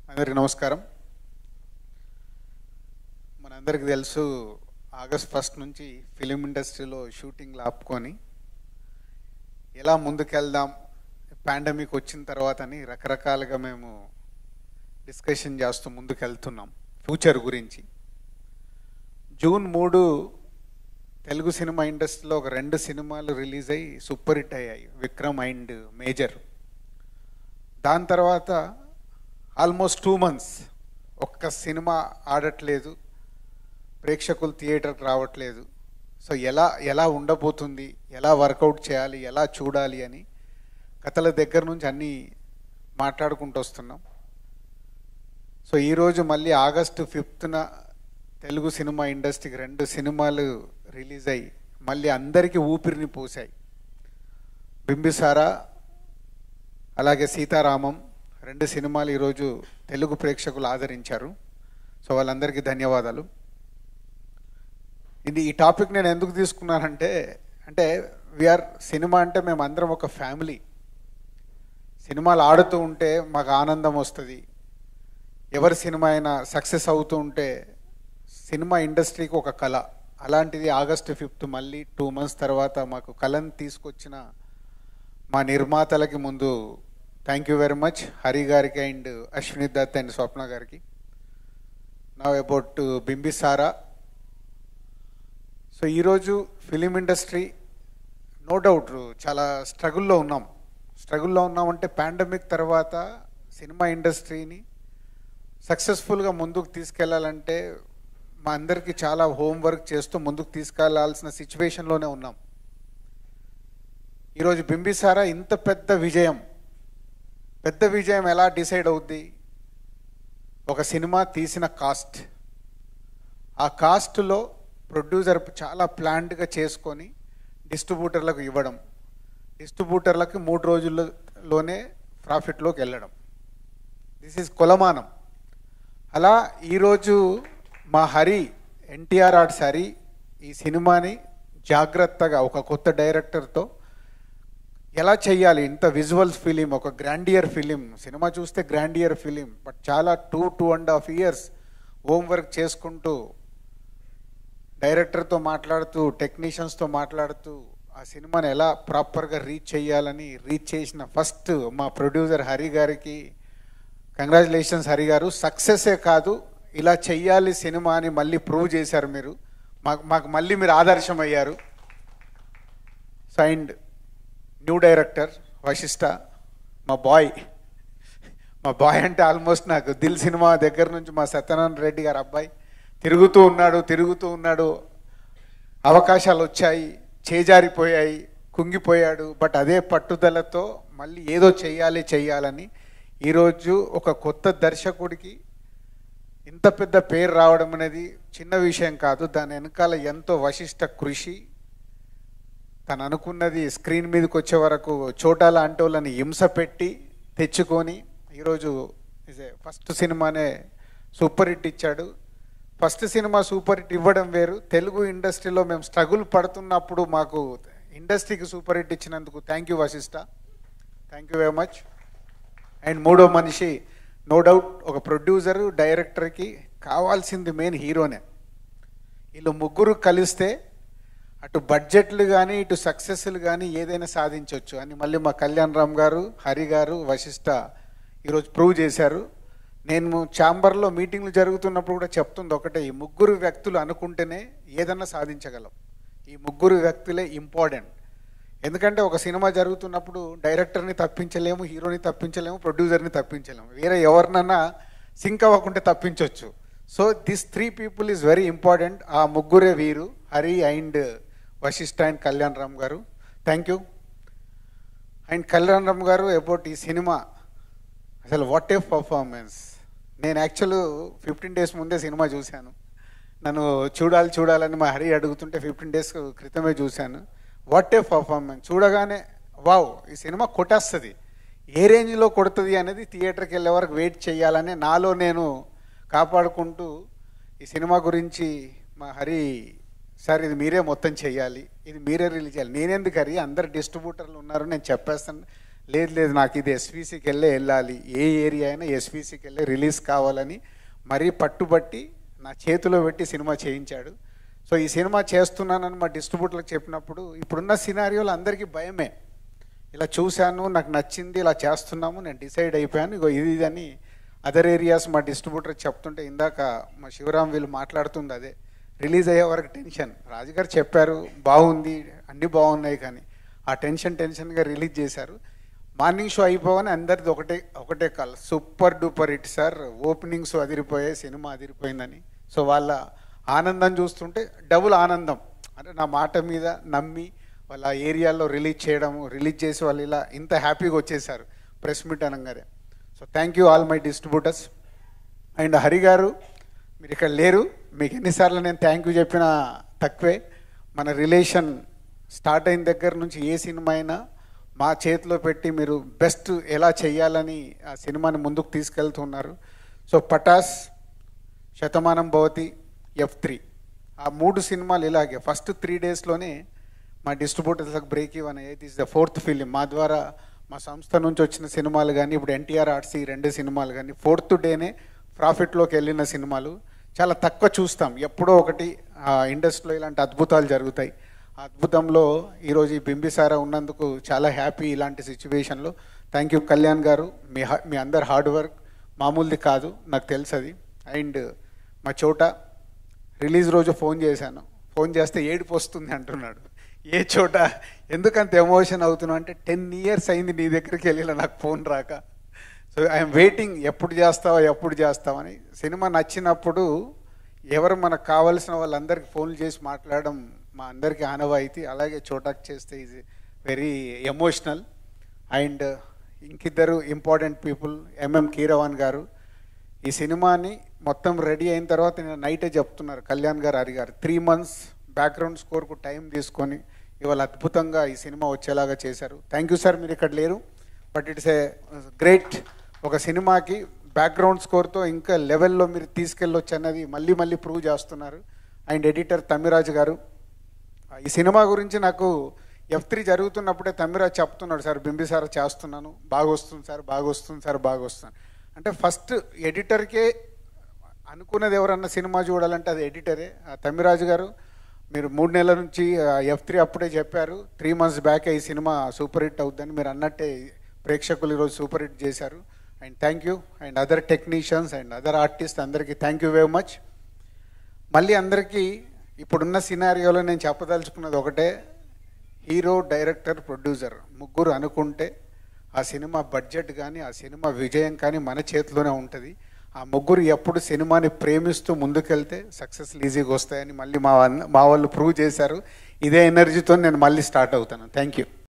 అందరికీ నమస్కారం మనందరికీ తెలుసు ఆగస్ట్ ఫస్ట్ నుంచి ఫిలిం ఇండస్ట్రీలో షూటింగ్లు ఆపుకొని ఎలా ముందుకెళ్దాం పాండమిక్ వచ్చిన తర్వాత అని రకరకాలుగా మేము డిస్కషన్ చేస్తూ ముందుకెళ్తున్నాం ఫ్యూచర్ గురించి జూన్ మూడు తెలుగు సినిమా ఇండస్ట్రీలో ఒక రెండు సినిమాలు రిలీజ్ అయ్యి సూపర్ హిట్ అయ్యాయి విక్రమ్ అండ్ మేజర్ దాని తర్వాత ఆల్మోస్ట్ టూ మంత్స్ ఒక్క సినిమా ఆడట్లేదు ప్రేక్షకులు థియేటర్కి రావట్లేదు సో ఎలా ఎలా ఉండబోతుంది ఎలా వర్కౌట్ చేయాలి ఎలా చూడాలి అని కథల దగ్గర నుంచి అన్నీ మాట్లాడుకుంటూ వస్తున్నాం సో ఈరోజు మళ్ళీ ఆగస్టు ఫిఫ్త్న తెలుగు సినిమా ఇండస్ట్రీకి రెండు సినిమాలు రిలీజ్ అయ్యి మళ్ళీ అందరికీ ఊపిరిని పోసాయి బింబిసారా అలాగే సీతారామం రెండు సినిమాలు ఈరోజు తెలుగు ప్రేక్షకులు ఆదరించారు సో వాళ్ళందరికీ ధన్యవాదాలు ఇది ఈ టాపిక్ నేను ఎందుకు తీసుకున్నానంటే అంటే విఆర్ సినిమా అంటే మేము అందరం ఒక ఫ్యామిలీ సినిమాలు ఆడుతూ ఉంటే మాకు ఆనందం వస్తుంది ఎవరి సినిమా అయినా సక్సెస్ అవుతూ ఉంటే సినిమా ఇండస్ట్రీకి ఒక కళ అలాంటిది ఆగస్టు ఫిఫ్త్ మళ్ళీ టూ మంత్స్ తర్వాత మాకు కళను తీసుకొచ్చిన మా నిర్మాతలకి ముందు thank you very much Hari గారికి అండ్ అశ్విని దత్ అండ్ స్వప్న గారికి నా అబౌట్ బింబిసారా సో ఈరోజు ఫిలిం ఇండస్ట్రీ నో డౌట్ చాలా స్ట్రగుల్లో ఉన్నాం స్ట్రగుల్లో ఉన్నామంటే పాండమిక్ తర్వాత సినిమా ఇండస్ట్రీని సక్సెస్ఫుల్గా ముందుకు తీసుకెళ్లాలంటే మా అందరికీ చాలా హోంవర్క్ చేస్తూ ముందుకు తీసుకెళ్లాల్సిన సిచ్యువేషన్లోనే ఉన్నాం ఈరోజు బింబిసారా ఇంత పెద్ద విజయం పెద్ద విజయం ఎలా డిసైడ్ అవుద్ది ఒక సినిమా తీసిన కాస్ట్ ఆ కాస్ట్లో ప్రొడ్యూసర్ చాలా ప్లాన్డ్గా చేసుకొని డిస్ట్రిబ్యూటర్లకు ఇవ్వడం డిస్ట్రిబ్యూటర్లకు మూడు రోజుల్లోనే ప్రాఫిట్లోకి వెళ్ళడం దిస్ ఈజ్ కొలమానం అలా ఈరోజు మా హరి ఎన్టీఆర్ ఆర్ట్స్ హరి ఈ సినిమాని జాగ్రత్తగా ఒక కొత్త డైరెక్టర్తో ఎలా చేయాలి ఇంత విజువల్స్ ఫిలిం ఒక గ్రాండియర్ ఫిలిం సినిమా చూస్తే గ్రాండియర్ ఫిలిం బట్ చాలా two two and half years homework చేసుకుంటూ డైరెక్టర్తో మాట్లాడుతూ టెక్నీషియన్స్తో మాట్లాడుతూ ఆ సినిమాని ఎలా ప్రాపర్గా రీచ్ చేయాలని రీచ్ చేసిన ఫస్ట్ మా ప్రొడ్యూసర్ హరి గారికి కంగ్రాచులేషన్స్ హరి గారు సక్సెసే కాదు ఇలా చెయ్యాలి సినిమా అని మళ్ళీ ప్రూవ్ చేశారు మీరు మాకు మాకు మళ్ళీ మీరు ఆదర్శం అయ్యారు so and new director Vashishta మా బాయ్ మా బాయ్ అంటే ఆల్మోస్ట్ నాకు దిల్ సినిమా దగ్గర నుంచి మా సత్యనారాయణ రెడ్డి గారు అబ్బాయి తిరుగుతూ ఉన్నాడు తిరుగుతూ ఉన్నాడు అవకాశాలు వచ్చాయి చేజారిపోయాయి కుంగిపోయాడు బట్ అదే పట్టుదలతో మళ్ళీ ఏదో చెయ్యాలి చెయ్యాలని ఈరోజు ఒక కొత్త దర్శకుడికి ఇంత పెద్ద పేరు రావడం అనేది చిన్న విషయం కాదు దాని వెనకాల ఎంతో వశిష్ట కృషి తను అనుకున్నది స్క్రీన్ మీదకి వచ్చే వరకు చోటాల అంటోళ్ళని హింస పెట్టి తెచ్చుకొని ఈరోజు ఇదే ఫస్ట్ సినిమానే సూపర్ హిట్ ఇచ్చాడు ఫస్ట్ సినిమా సూపర్ హిట్ ఇవ్వడం వేరు తెలుగు ఇండస్ట్రీలో మేము స్ట్రగుల్ పడుతున్నప్పుడు మాకు ఇండస్ట్రీకి సూపర్ హిట్ ఇచ్చినందుకు thank you Vashishta thank you very much and మూడో మనిషి నో డౌట్ ఒక ప్రొడ్యూసర్ డైరెక్టర్కి కావాల్సింది మెయిన్ హీరోనే వీళ్ళు ముగ్గురు కలిస్తే అటు బడ్జెట్లు కానీ ఇటు సక్సెస్లు కానీ ఏదైనా సాధించవచ్చు అని మళ్ళీ మా కళ్యాణ్ రామ్ గారు హరి గారు వశిష్ట ఈరోజు ప్రూవ్ చేశారు నేను ఛాంబర్లో మీటింగ్లు జరుగుతున్నప్పుడు కూడా చెప్తుంది ఒకటే ఈ ముగ్గురు వ్యక్తులు అనుకుంటేనే ఏదన్నా సాధించగలం ఈ ముగ్గురు వ్యక్తులే ఇంపార్టెంట్ ఎందుకంటే ఒక సినిమా జరుగుతున్నప్పుడు డైరెక్టర్ని తప్పించలేము హీరోని తప్పించలేము ప్రొడ్యూసర్ని తప్పించలేము వేరే ఎవరినన్నా సింక్ అవ్వకుంటే తప్పించవచ్చు so this three people is very important ఆ ముగ్గురే వీరు హరి అండ్ వశిష్ఠ అండ్ కళ్యాణ్ రామ్ గారు thank you and Kalyan Ram గారు అబౌట్ ఈ సినిమా అసలు వాట్ ఏ పర్ఫార్మెన్స్ నేను యాక్చువల్ ఫిఫ్టీన్ డేస్ ముందే సినిమా చూశాను నన్ను చూడాలి చూడాలని మా హరి అడుగుతుంటే ఫిఫ్టీన్ డేస్ క్రితమే చూశాను వాట్ ఏ పర్ఫార్మెన్స్ చూడగానే వావ్ ఈ సినిమా కొట్టేస్తుంది ఏ రేంజ్లో కొడుతుంది అనేది థియేటర్కి వెళ్ళే వరకు వెయిట్ చేయాలని నాలో నేను కాపాడుకుంటూ ఈ సినిమా గురించి మా హరి సార్ ఇది మీరే మొత్తం చేయాలి ఇది మీరే రిలీజ్ చేయాలి నేనెందుకు హరి అందరు డిస్ట్రిబ్యూటర్లు ఉన్నారు నేను చెప్పేస్తాను లేదు లేదు నాకు ఇది ఎస్వీసీకి వెళ్ళే వెళ్ళాలి ఏ ఏరియా అయినా ఎస్వీసీకి వెళ్ళి రిలీజ్ కావాలని మరీ పట్టుబట్టి నా చేతిలో పెట్టి సినిమా చేయించాడు సో ఈ సినిమా చేస్తున్నానని మా డిస్ట్రిబ్యూటర్లకు చెప్పినప్పుడు ఇప్పుడున్న సినారియోలు అందరికీ భయమే ఇలా చూశాను నాకు నచ్చింది ఇలా చేస్తున్నాము నేను డిసైడ్ అయిపోయాను ఇగో ఇది ఇది అని అదర్ ఏరియాస్ మా డిస్ట్రిబ్యూటర్ చెప్తుంటే ఇందాక మా శివరాం వీళ్ళు మాట్లాడుతుంది అదే రిలీజ్ అయ్యే వరకు టెన్షన్ రాజుగారు చెప్పారు బాగుంది అన్నీ బాగున్నాయి కానీ ఆ టెన్షన్ టెన్షన్గా రిలీజ్ చేశారు మార్నింగ్ షో అయిపోగానే అందరిది ఒకటే ఒకటే call super duper hit sir openings అదిరిపోయాయి సినిమా అదిరిపోయిందని సో వాళ్ళ ఆనందం చూస్తుంటే డబుల్ ఆనందం అంటే నా మాట మీద నమ్మి వాళ్ళ ఏరియాలో రిలీజ్ చేయడము రిలీజ్ చేసి వాళ్ళు ఇలా ఇంత హ్యాపీగా వచ్చేసారు ప్రెస్ మీట్ అనగానే so thank you all my distributors and Hari గారు మీరు ఇక్కడ లేరు మీకు ఎన్నిసార్లు నేను థ్యాంక్ యూ చెప్పినా తక్కువే మన రిలేషన్ స్టార్ట్ అయిన దగ్గర నుంచి ఏ సినిమా అయినా మా చేతిలో పెట్టి మీరు బెస్ట్ ఎలా చేయాలని ఆ సినిమాని ముందుకు తీసుకెళ్తున్నారు సో పటాస్ శతమానం భవతి ఎఫ్ త్రీ ఆ మూడు సినిమాలు ఇలాగే ఫస్ట్ త్రీ డేస్లోనే మా డిస్ట్రిబ్యూటర్స్కి బ్రేక్ ఇవ్వని ఇది ఇస్ ద ఫోర్త్ ఫిలిం మా ద్వారా మా సంస్థ నుంచి వచ్చిన సినిమాలు కానీ ఇప్పుడు ఎన్టీఆర్ ఆర్ట్స్ ఈ రెండు సినిమాలు కానీ ఫోర్త్ డేనే ప్రాఫిట్లోకి వెళ్ళిన సినిమాలు చాలా తక్కువ చూస్తాం ఎప్పుడో ఒకటి ఆ ఇండస్ట్రీలో ఇలాంటి అద్భుతాలు జరుగుతాయి ఆ అద్భుతంలో ఈరోజు ఈ బింబిసారా ఉన్నందుకు చాలా హ్యాపీ ఇలాంటి సిచ్యువేషన్లో థ్యాంక్ యూ కళ్యాణ్ గారు మీ హా- మీ అందరు హార్డ్ వర్క్ మామూలుది కాదు నాకు తెలుసు అది అండ్ మా చోట రిలీజ్ రోజు ఫోన్ చేశాను ఫోన్ చేస్తే ఏడుపు వస్తుంది అంటున్నాడు ఏ చోట ఎందుకంత ఎమోషన్ అవుతున్నావు అంటే టెన్ ఇయర్స్ అయింది నీ దగ్గరికి వెళ్ళిన నాకు ఫోన్ రాక సో ఐఎమ్ వెయిటింగ్ ఎప్పుడు చేస్తావా ఎప్పుడు చేస్తావని సినిమా నచ్చినప్పుడు ఎవరు మనకు కావాల్సిన వాళ్ళందరికీ ఫోన్లు చేసి మాట్లాడడం మా అందరికీ ఆనవాయితీ అలాగే చోటాక్ చేస్తే ఇది వెరీ ఎమోషనల్ అండ్ ఇంకిద్దరు ఇంపార్టెంట్ పీపుల్ ఎంఎం కీరవాన్ గారు ఈ సినిమాని మొత్తం రెడీ అయిన తర్వాత నేను నైటే చెప్తున్నారు కళ్యాణ్ గారు హరి గారు త్రీ మంత్స్ బ్యాక్గ్రౌండ్ స్కోర్కు టైం తీసుకొని ఇవాళ అద్భుతంగా ఈ సినిమా వచ్చేలాగా చేశారు థ్యాంక్ యూ సార్ మీరు ఇక్కడ లేరు బట్ ఇట్స్ ఏ గ్రేట్ ఒక సినిమాకి బ్యాక్గ్రౌండ్ స్కోర్తో ఇంకా లెవెల్లో మీరు తీసుకెళ్ళొచ్చు అన్నది మళ్ళీ మళ్ళీ ప్రూవ్ చేస్తున్నారు అండ్ ఎడిటర్ తమ్మిరాజు గారు ఈ సినిమా గురించి నాకు ఎఫ్ త్రీ జరుగుతున్నప్పుడే తమ్మిరాజ్ చెప్తున్నాడు సార్ బింబిసార చేస్తున్నాను బాగా వస్తుంది సార్ బాగా వస్తుంది సార్ బాగా వస్తుంది అంటే ఫస్ట్ ఎడిటర్కే అనుకున్నది ఎవరన్నా సినిమా చూడాలంటే అది ఎడిటరే ఆ తమ్మిరాజు గారు మీరు మూడు నెలల నుంచి ఎఫ్ త్రీ అప్పుడే చెప్పారు త్రీ మంత్స్ బ్యాక్ ఈ సినిమా సూపర్ హిట్ అవుద్దని మీరు అన్నట్టే ప్రేక్షకులు ఈరోజు సూపర్ హిట్ చేశారు and thank you and other technicians and other artist అందరికీ థ్యాంక్ యూ వెరీ మచ్ మళ్ళీ అందరికీ ఇప్పుడున్న సినారియోలో నేను చెప్పదలుచుకున్నది ఒకటే హీరో డైరెక్టర్ ప్రొడ్యూసర్ ముగ్గురు అనుకుంటే ఆ సినిమా బడ్జెట్ కానీ ఆ సినిమా విజయం కానీ మన చేతిలోనే ఉంటుంది ఆ ముగ్గురు ఎప్పుడు సినిమాని ప్రేమిస్తూ ముందుకెళ్తే సక్సెస్ ఈజీగా వస్తాయని మళ్ళీ మా అన్న- మా వాళ్ళు ప్రూవ్ చేశారు ఇదే ఎనర్జీతో నేను మళ్ళీ స్టార్ట్ అవుతాను థ్యాంక్ యూ